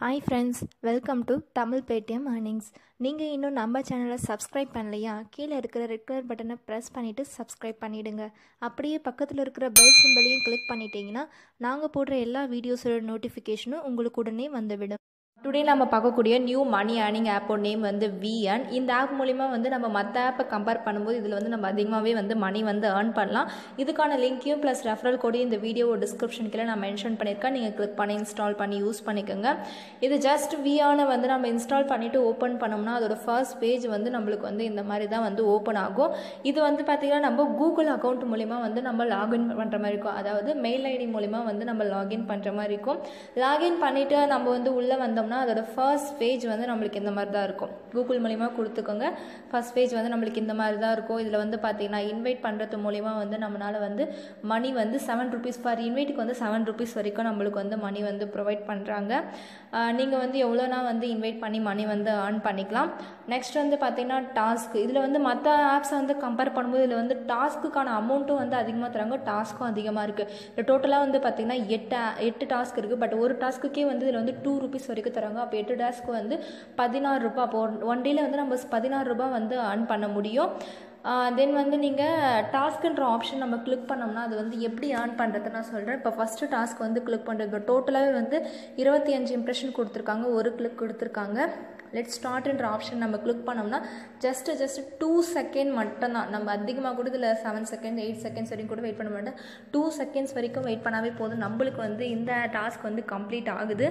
hi friends welcome to Tamil Paytm earnings நீங்கள் இன்னும் நம்ம சேனலை சப்ஸ்கிரைப் பண்ணலையா கீழே இருக்கிற ரெட் கலர் பட்டனை ப்ரெஸ் பண்ணிவிட்டு சப்ஸ்கிரைப் பண்ணிவிடுங்க அப்படியே பக்கத்தில் இருக்கிற பெல் சிம்பலையும் கிளிக் பண்ணிட்டீங்கன்னா நாங்கள் போடுற எல்லா வீடியோஸோட நோட்டிஃபிகேஷனும் உங்களுக்கு உடனே வந்துவிடும் டுடே நம்ம பார்க்கக்கூடிய நியூ மணி ஏர்னிங் ஆப்போட நேம் வந்து விஎன் இந்த ஆப் மூலிமா வந்து நம்ம மற்ற ஆப்பை கம்பேர் பண்ணும்போது இதில் வந்து நம்ம அதிகமாகவே வந்து மணி வந்து ஏர்ன் பண்ணலாம் இதுக்கான லிங்க்கையும் ப்ளஸ் ரெஃபரல் கோடையும் இந்த வீடியோ டிஸ்கிரிப்ஷன் கீழே நான் மென்ஷன் பண்ணியிருக்கேன் நீங்கள் கிளிக் பண்ணி இன்ஸ்டால் பண்ணி யூஸ் பண்ணிக்கோங்க இது ஜஸ்ட் விஆனை வந்து நம்ம இன்ஸ்டால் பண்ணிவிட்டு ஓப்பன் பண்ணோம்னா அதோட ஃபர்ஸ்ட் பேஜ் வந்து நம்மளுக்கு வந்து இந்த மாதிரி தான் வந்து ஓப்பன் ஆகும் இது வந்து பார்த்திங்கன்னா நம்ம கூகுள் அக்கௌண்ட் மூலிமா வந்து நம்ம லாகின் பண்ணுற மாதிரி இருக்கும் அதாவது மெயில் ஐடி மூலிமா வந்து நம்ம லாகின் பண்ணுற மாதிரி இருக்கும் லாகின் பண்ணிவிட்டு நம்ம வந்து உள்ளே வந்தோம்னா அதோட ஃபர்ஸ்ட் பேஜ் வந்து நம்மளுக்கு இந்த மாதிரி தான் இருக்கும் கூகுள் மூலிமா கொடுத்துக்கோங்க ஃபர்ஸ்ட் பேஜ் வந்து நம்மளுக்கு இந்த மாதிரி தான் இருக்கும் இதில் வந்து பார்த்தீங்கன்னா இன்வைட் பண்ணுறது மூலிமா வந்து நம்மளால் வந்து மணி வந்து செவன் ருபீஸ் பர் இன்வைட்டுக்கு வந்து செவன் ருபீஸ் வரைக்கும் நம்மளுக்கு வந்து மணி வந்து ப்ரொவைட் பண்ணுறாங்க நீங்கள் வந்து எவ்வளோனா வந்து இன்வைட் பண்ணி மணி வந்து ஏர்ன் பண்ணிக்கலாம் நெக்ஸ்ட் வந்து பார்த்தீங்கன்னா டாஸ்க் இதில் வந்து மற்ற ஆப்ஸை வந்து கம்பேர் பண்ணும்போது இதில் வந்து டாஸ்க்குக்கான அமௌண்ட்டும் வந்து அதிகமாக தராங்க டாஸ்க்கும் அதிகமாக இருக்குது இதில் டோட்டலாக வந்து பார்த்திங்கன்னா எட்டு எட்டு டாஸ்க் இருக்குது பட் ஒரு டாஸ்க்குக்கே வந்து இதில் வந்து டூ ருபீஸ் வரைக்கும் தராங்க அப்போ எட்டு டாஸ்க்கு வந்து பதினாறு ரூபாய் அப்போ ஒன் டேயில் வந்து நம்ம பதினாறு ரூபாய் வந்து ஏர்ன் பண்ண முடியும் தென் வந்து நீங்கள் டாஸ்க்குன்ற ஆப்ஷன் நம்ம கிளிக் பண்ணோம்னா அது வந்து எப்படி ஏர்ன் பண்ணுறது நான் சொல்கிறேன் இப்போ ஃபஸ்ட்டு டாஸ்க் வந்து கிளிக் பண்ணுறது இப்போ டோட்டலாகவே வந்து இருபத்தி அஞ்சு இம்ப்ரெஷன் கொடுத்துருக்காங்க ஒரு கிளிக் கொடுத்துருக்காங்க லெட் ஸ்டார்ட்ன்ற ஆப்ஷன் நம்ம கிளிக் பண்ணோம்னா ஜஸ்ட் ஜஸ்ட் டூ செகண்ட் மட்டும்தான் நம்ம அதிகமாக கூட இதில் செவன் செகண்ட் எயிட் செகண்ட்ஸ் வரைக்கும் கூட வெயிட் பண்ண மாட்டோம் டூ செகண்ட்ஸ் வரைக்கும் வெயிட் பண்ணாவே போதும் நம்மளுக்கு வந்து இந்த டாஸ்க் வந்து கம்ப்ளீட் ஆகுது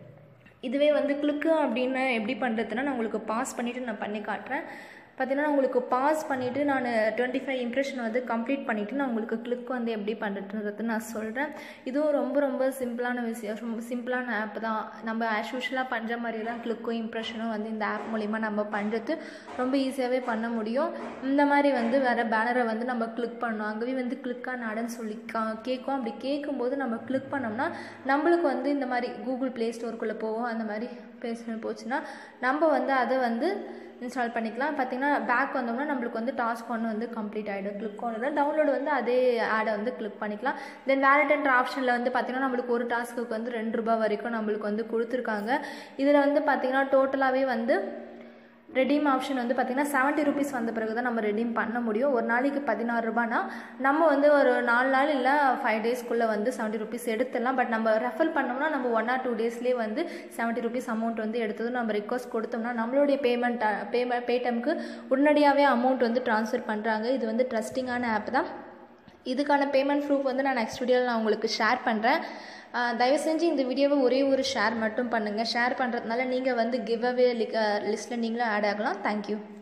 இதுவே வந்து கிளிக்கு அப்படின்னு எப்படி பண்ணுறதுன்னா நான் உங்களுக்கு பாஸ் பண்ணிவிட்டு நான் பண்ணி காட்டுறேன் பார்த்தீங்கன்னா உங்களுக்கு பாஸ் பண்ணிவிட்டு நான் டுவெண்ட்டி ஃபைவ் இம்ப்ரெஷன் வந்து கம்ப்ளீட் பண்ணிவிட்டு நான் உங்களுக்கு கிளிக் வந்து எப்படி பண்ணுறதுன்றது நான் சொல்கிறேன் இதுவும் ரொம்ப ரொம்ப சிம்பிளான விஷயம் ரொம்ப சிம்பிளான ஆப் தான் நம்ம ஆஸ் யூஷுவலாக பண்ணுற மாதிரி தான் கிளிக்கும் இம்ப்ரெஷனும் வந்து இந்த ஆப் மூலிமா நம்ம பண்ணுறது ரொம்ப ஈஸியாகவே பண்ண முடியும் இந்த மாதிரி வந்து வேறு பேனரை வந்து நம்ம கிளிக் பண்ணோம் அங்கேயே வந்து கிளிக்காக நடன்னு சொல்லி கேட்கும் அப்படி கேட்கும்போது நம்ம கிளிக் பண்ணோம்னா நம்மளுக்கு வந்து இந்த மாதிரி கூகுள் ப்ளே ஸ்டோருக்குள்ளே போவோம் அந்த மாதிரி பேசணும் போச்சுன்னா நம்ம வந்து அதை வந்து இன்ஸ்டால் பண்ணிக்கலாம் பார்த்தீங்கன்னா பேக் வந்தோம்னா நம்மளுக்கு வந்து டாஸ்க் ஒன்று வந்து கம்ப்ளீட் ஆகிடும் கிளிக் ஒன்று தான் டவுன்லோடு வந்து அதே ஆடை வந்து கிளிக் பண்ணிக்கலாம் தென் வேலட்ன்ற ஆப்ஷனில் வந்து பார்த்திங்கன்னா நம்மளுக்கு ஒரு டாஸ்க்குக்கு வந்து ரெண்டு ரூபாய் வரைக்கும் நம்மளுக்கு வந்து கொடுத்துருக்காங்க இதில் வந்து பார்த்திங்கன்னா டோட்டலாகவே வந்து ரெடீம் ஆப்ஷன் வந்து பார்த்திங்கன்னா செவன்ட்டி ருபீஸ் வந்த பிறகு தான் நம்ம ரெடீம் பண்ண முடியும் ஒரு நாளைக்கு பதினாறு ரூபானா நம்ம வந்து ஒரு நாலு நாள் இல்லை ஃபைவ் டேஸ்க்குள்ளே வந்து செவன்ட்டி ருபீஸ் எடுத்துடலாம் பட் நம்ம ரெஃபர் பண்ணோம்னா நம்ம ஒன் ஆர் டூ டேஸ்லேயே வந்து செவன்ட்டி ருபீஸ் அமௌண்ட் வந்து எடுத்ததும் நம்ம ரிக்வஸ்ட் கொடுத்தோம்னா நம்மளுடைய பேமெண்ட் பேமெண்ட் பேடிஎம்க்கு உடனடியாகவே அமௌண்ட் வந்து ட்ரான்ஸ்ஃபர் பண்ணுறாங்க இது வந்து ட்ரஸ்டிங்கான ஆப் தான் இதுக்கான பேமெண்ட் ப்ரூஃப் வந்து நான் நெக்ஸ்ட் வீடியோவில் நான் உங்களுக்கு ஷேர் பண்ணுறேன் தயவு செஞ்சு இந்த வீடியோவை ஒரே ஒரு ஷேர் மட்டும் பண்ணுங்கள் ஷேர் பண்ணுறதுனால நீங்கள் வந்து கிவ் அவே லிஸ்ட்டில் நீங்களும் ஆட் ஆகலாம் தேங்க்யூ